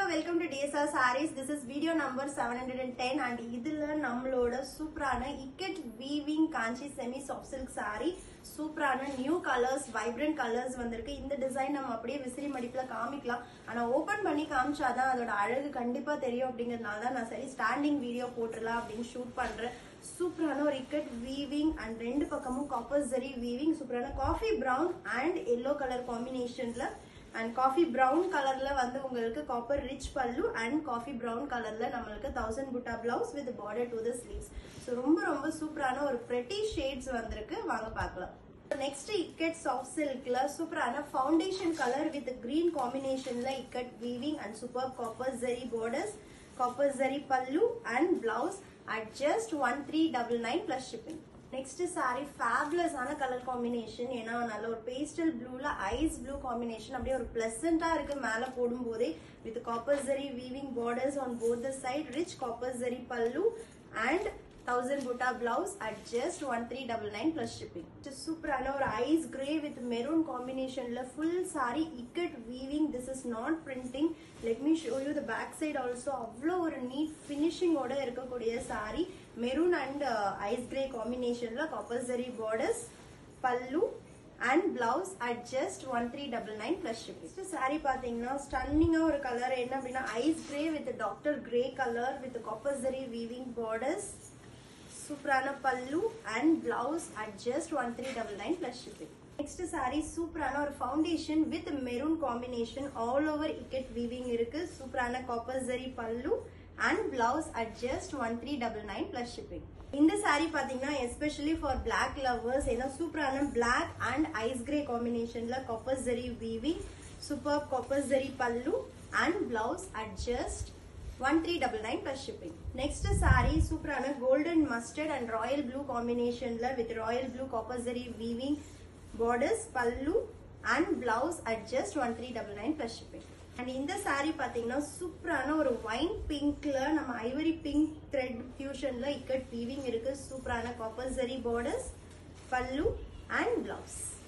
welcome to DSR saris this is video number seven hundred and ten and இதுல நம்மளோட சூப்பரான ikat weaving Kanchi semi soft silk sari சூப்பரான new colours vibrant colours வந்திருக்கு இந்த design நம்ம அப்படியே விசிறி மடிப்புல காமிக்கலாம் ஆனா ஓபன் பண்ணி காமிச்சாதான் அதோட அழகு கண்டிப்பா தெரியும் அப்படிங்கறதுனால தான் நான் சரி ஸ்டாண்டிங் வீடியோ போட்டுடலாம் அப்படின்னு ஷூட் பண்றேன் சூப்பரான ஒரு இக்கட் வீவிங் அண்ட் ரெண்டு பக்கமும் காப்பர் ஜரி வீவிங் சூப்பரான coffee brown and yellow colour காம்பினேஷன்ல அண்ட் காஃபி பிரவுன் கலர்ல வந்து உங்களுக்கு copper rich pallu and coffee brown கலர்ல நம்மளுக்கு thousand butta blouse with border to the sleeves so ரொம்ப ரொம்ப சூப்பரான ஒரு ப்ரெட்டி ஷேட்ஸ் வந்திருக்கு வாங்க பார்க்கலாம் நெக்ஸ்ட் இக்கட் சாஃப்ட் சில்க்ல சூப்பரான ஃபவுண்டேஷன் கலர் வித் கிரீன் காம்பினேஷன்ல ikat weaving and super copper zari borders copper zari pallu and blouse at just one three double nine plus shipping next sari fabulous ஆன கலர் காம்பினேஷன் ஏன்னா நல்ல ஒரு பேஸ்டல் ப்ளூல ஐஸ் ப்ளூ காம்பினேஷன் அப்படியே ஒரு பிளசண்டா இருக்கு மேல போடும் போதே with copper zari weaving borders on both the side rich copper zari pallu and thousand butta blouse at just one three double nine plus shipping சூப்பரான ஒரு ஐஸ் கிரே வித் மெரூன் காம்பினேஷன்ல full sari ikat weaving this is not printing let me show you the back side also அவ்வளோ ஒரு neat ஃபினிஷிங்கோட இருக்கக்கூடிய sari maroon and ice grey காம்பினேஷன்ல copper zari borders pallu and blouse at just one three double nine plus shipping sari பாத்தீங்கன்னா ஸ்டன்னிங்கா ஒரு colour என்ன அப்படின்னா ice grey with darker grey colour with copper zari weaving borders சூப்பரான pallu and blouse at just one three double nine plus shipping next sari சூப்பரான ஒரு foundation with maroon combination all over ikat weaving இருக்கு சூப்பரான copper zari pallu and blouse at just one three double nine plus shipping இந்த சாரி பாத்தீங்கன்னா especially for black lovers ஏன்னா சூப்பரான black and ice grey காம்பினேஷன்ல copper zari weaving super copper zari pallu and blouse at just one three double nine plus shipping next sari சூப்பரான golden mustard and royal blue காம்பினேஷன்ல with royal blue copper zari weaving borders pallu and blouse at just one three double nine plus shipping and இந்த சாரி பாத்தீங்கன்னா சூப்பரான ஒரு wine பிங்க்ல நம்ம ivory pink thread ஃபியூஷன்ல ikat weaving இருக்கு சூப்பரான copper zari borders pallu and blouse